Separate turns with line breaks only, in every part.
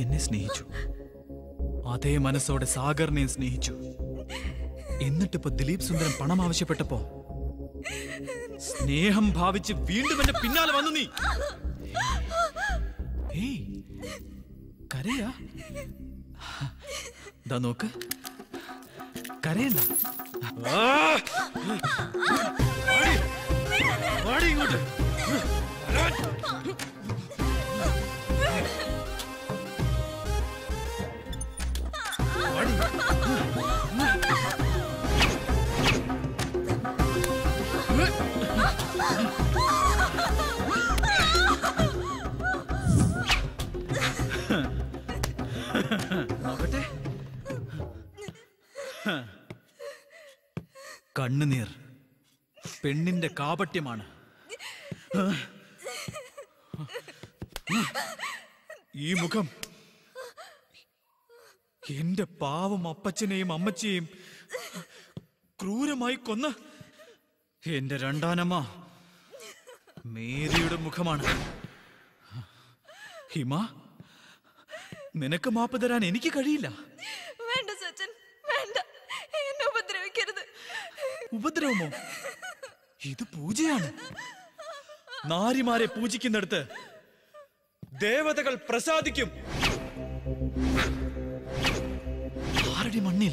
എന്നെ സ്നേഹിച്ചു അതേ മനസ്സോടെ സാഗറിനെയും സ്നേഹിച്ചു എന്നിട്ടിപ്പോ ദിലീപ് സുന്ദരൻ പണം ആവശ്യപ്പെട്ടപ്പോ സ്നേഹം ഭാവിച്ച് വീണ്ടും എന്റെ പിന്നാലെ വന്നു നീ ഏയ് കരയാ ദാ നോക്ക് കരയണ്ട ആ! വാടി. വാടി ഇങ്ങോട്ട് വാടി. നോക്കട്ടെ കണ്ണുനീർ പെണ്ണിന്റെ കാപട്യമാണ് ഈ മുഖം എന്റെ പാവം അപ്പച്ചനെയും അമ്മച്ചിയെയും ക്രൂരമായി കൊന്ന എന്റെ രണ്ടാനമ്മ മേരിയുടെ മുഖമാണ് ഹിമ നിനക്ക് മാപ്പ് തരാൻ എനിക്ക് കഴിയില്ല
വേണ്ട സച്ചിൻ വേണ്ട എന്നെ ഉപദ്രവിക്കരുത്
ഉപദ്രവമോ ഇത് പൂജയാണ് നാരിമാരെ പൂജിക്കുന്നിടത്ത് ദേവതകൾ പ്രസാദിക്കും ആരുടെ മണ്ണിൽ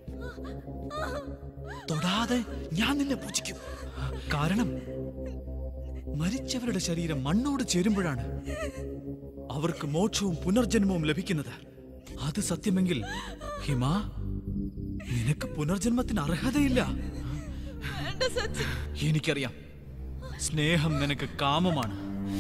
തൊടാതെ ഞാൻ നിന്നെ പൂജിക്കും കാരണം മരിച്ചവരുടെ ശരീരം മണ്ണോട് ചേരുമ്പോഴാണ് അവർക്ക് മോക്ഷവും പുനർജന്മവും ലഭിക്കുന്നത് അത് സത്യമെങ്കിൽ ഹിമ നിനക്ക് പുനർജന്മത്തിന് അർഹതയില്ല
വേണ്ട സച്ചിൻ
എനിക്കറിയാം സ്നേഹം നിനക്ക് കാമമാണ്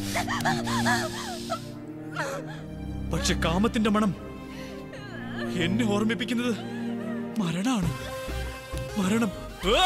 പക്ഷെ കാമത്തിന്റെ മണം എന്നെ ഓർമ്മിപ്പിക്കുന്നത് മരണാണ് മരണം ആ!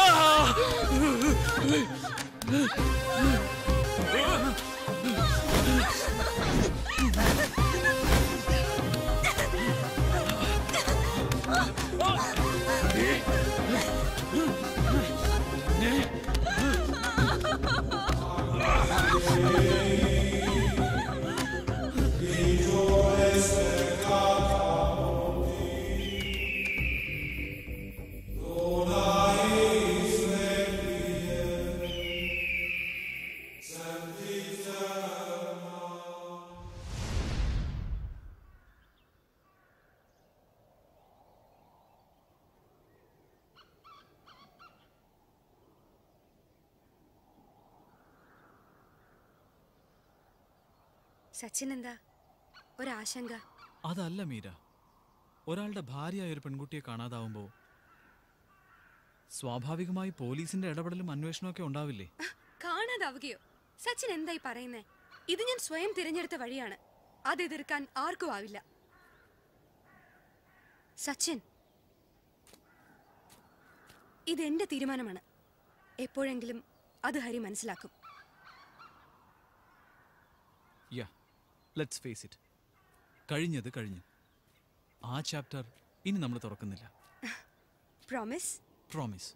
സച്ചിൻ എന്താ ഒരാശങ്ക
അതല്ല മീര ഒരാളുടെ ഭാര്യയായ ഒരു പെൺകുട്ടിയെ കാണാതാവുമ്പോൾ സ്വാഭാവികമായി പോലീസിന്റെ ഇടപെടലും അന്വേഷണമൊക്കെ ഉണ്ടാവില്ലേ
കാണാതാവുകയോ സച്ചിൻ എന്തായി പറയുന്നേ ഇത് ഞാൻ സ്വയം തിരഞ്ഞെടുത്ത വഴിയാണ് അത് എതിർക്കാൻ ആർക്കും ആവില്ല സച്ചിൻ ഇത് എന്റെ തീരുമാനമാണ് എപ്പോഴെങ്കിലും അത് ഹരി മനസ്സിലാക്കും
യാ ലെറ്റ്സ് ഫേസ് ഇറ്റ് കഴിഞ്ഞത് കഴിഞ്ഞു ആ ചാപ്റ്റർ ഇനി നമ്മൾ തുറക്കുന്നില്ല
പ്രോമിസ്
പ്രോമിസ്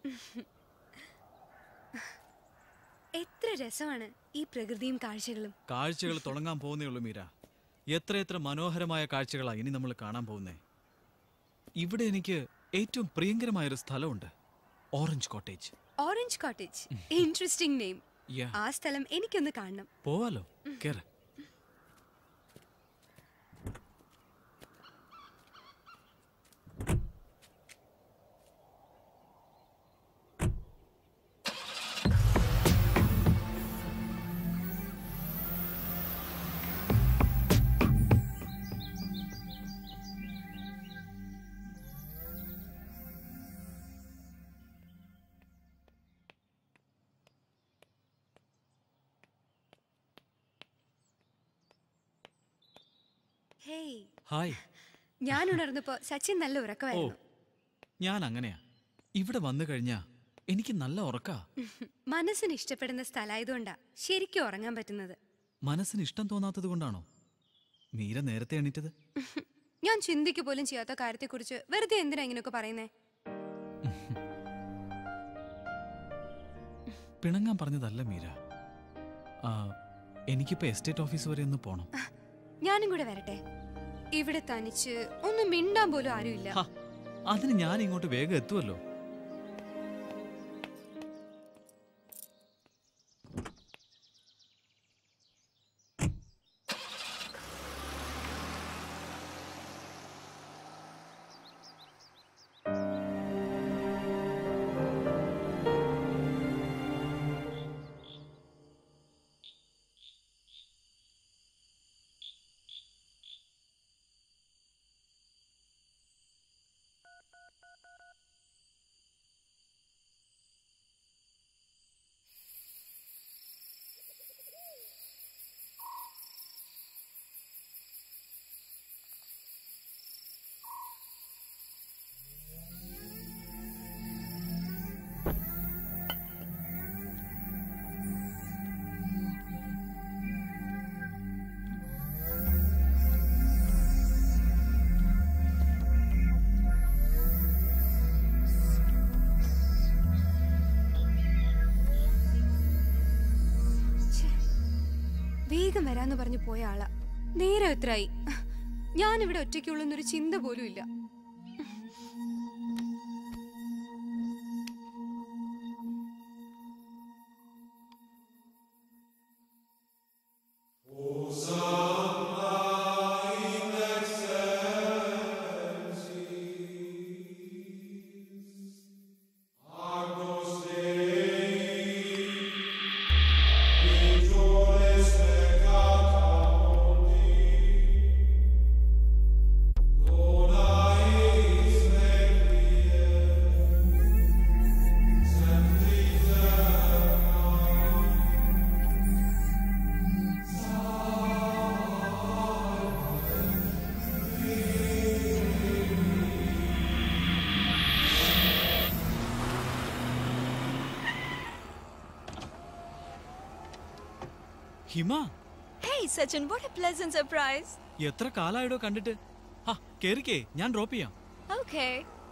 എത്ര രസമാണ് ഈ പ്രകൃതിയും കാഴ്ചകളും
കാഴ്ചകൾ തുടങ്ങാൻ പോകുന്നേ ഉള്ളൂ മീര എത്രയെത്ര മനോഹരമായ കാഴ്ചകളാണ് ഇനി നമ്മൾ കാണാൻ പോകുന്നേ ഇവിടെ എനിക്ക് ഏറ്റവും പ്രിയങ്കരമായൊരു സ്ഥലമുണ്ട് orange cottage
orange cottage interesting name
yeah
ആ സ്ഥലം എനിക്കൊന്ന് കാണണം
പോവാലോ കേറ
ഹേയ്
ഹായ്
ഞാൻ ഉണർന്നപ്പോ സച്ചിൻ നല്ല
ഓ
ഉറക്കമായിരുന്നു
ഞാൻ അങ്ങനെയാ ഇവിടെ വന്നു കഴിഞ്ഞാ എനിക്ക് നല്ല ഉറക്കാ
മനസ്സിന് ഇഷ്ടപ്പെടുന്ന സ്ഥലമായതുകൊണ്ടാ ശരിക്കും ഉറങ്ങാൻ പറ്റുന്നത്
മനസ്സിന് ഇഷ്ടം തോന്നാത്തത് കൊണ്ടാണോ മീര നേരത്തെ എണീറ്റത്
ഞാൻ ചിന്തിക്ക് പോലും ചെയ്യാത്ത കാര്യത്തെക്കുറിച്ച് വെറുതെ എന്തിനാ ഇങ്ങനെയൊക്കെ പറയുന്നേ
പിണങ്ങാൻ പറഞ്ഞതല്ല മീര ആ, എനിക്കിപ്പോ എസ്റ്റേറ്റ് ഓഫീസ് വരെ ഒന്ന് പോണം
ഞാനും കൂടെ വരട്ടെ ഇവിടെ തനിച്ച് ഒന്നും മിണ്ടാൻ പോലും ആരുമില്ല
ഹ, അതിന് ഞാൻ ഇങ്ങോട്ട് വേഗം എത്തുമല്ലോ
ഛെ, വേഗം വരാന്ന് പറഞ്ഞു പോയ ആളാ നേരെ എത്രയായി ഞാനിവിടെ ഒറ്റയ്ക്കുള്ളൊന്നൊരു ചിന്ത പോലും ഇല്ല
ഹിമ
Hey, Sachin, what a pleasant surprise.
എത്ര കാലായിടോ കണ്ടിട്ട് ഹാ കേറിക്കേ ഞാൻ ഡ്രോപ്പ് ചെയ്യാം
Okay.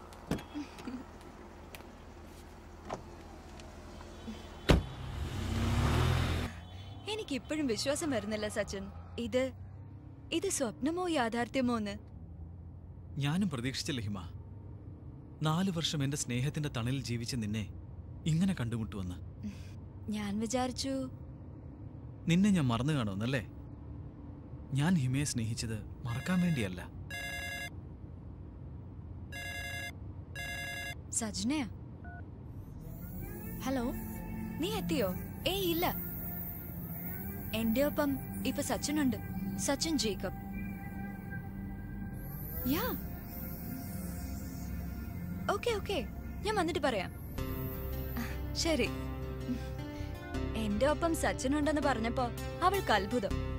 എനിക്ക് ഇപ്പോഴും വിശ്വാസം വരുന്നില്ല സച്ചിൻ ഇത് ഇത് സ്വപ്നമോ യാഥാർത്ഥ്യമോ എന്ന്
ഞാനും പ്രതീക്ഷിച്ചില്ല ഹിമ നാല് വർഷം എന്റെ സ്നേഹത്തിന്റെ തണലിൽ ജീവിച്ച നിന്നെ ഇങ്ങനെ കണ്ടുമുട്ടുവന്ന്
ഞാൻ വിചാരിച്ചു
നിന്നെ ഞാൻ മറന്നു കാണുമെന്നല്ലേ ഞാൻ ഹിമയെ സ്നേഹിച്ചത് മറക്കാൻ വേണ്ടിയല്ല
സജ്നയാ ഹലോ നീ എത്തിയോ ഏയ് ഇല്ല എന്റെ ഒപ്പം ഇപ്പൊ സച്ചിൻ ഉണ്ട് Sachin Jacob yeah okay okay ഞാൻ വന്നിട്ട് പറയാം ശരി എന്റെ ഒപ്പം സച്ചിൻ ഉണ്ടെന്ന് പറഞ്ഞപ്പോ അവൾക്ക് അത്ഭുതം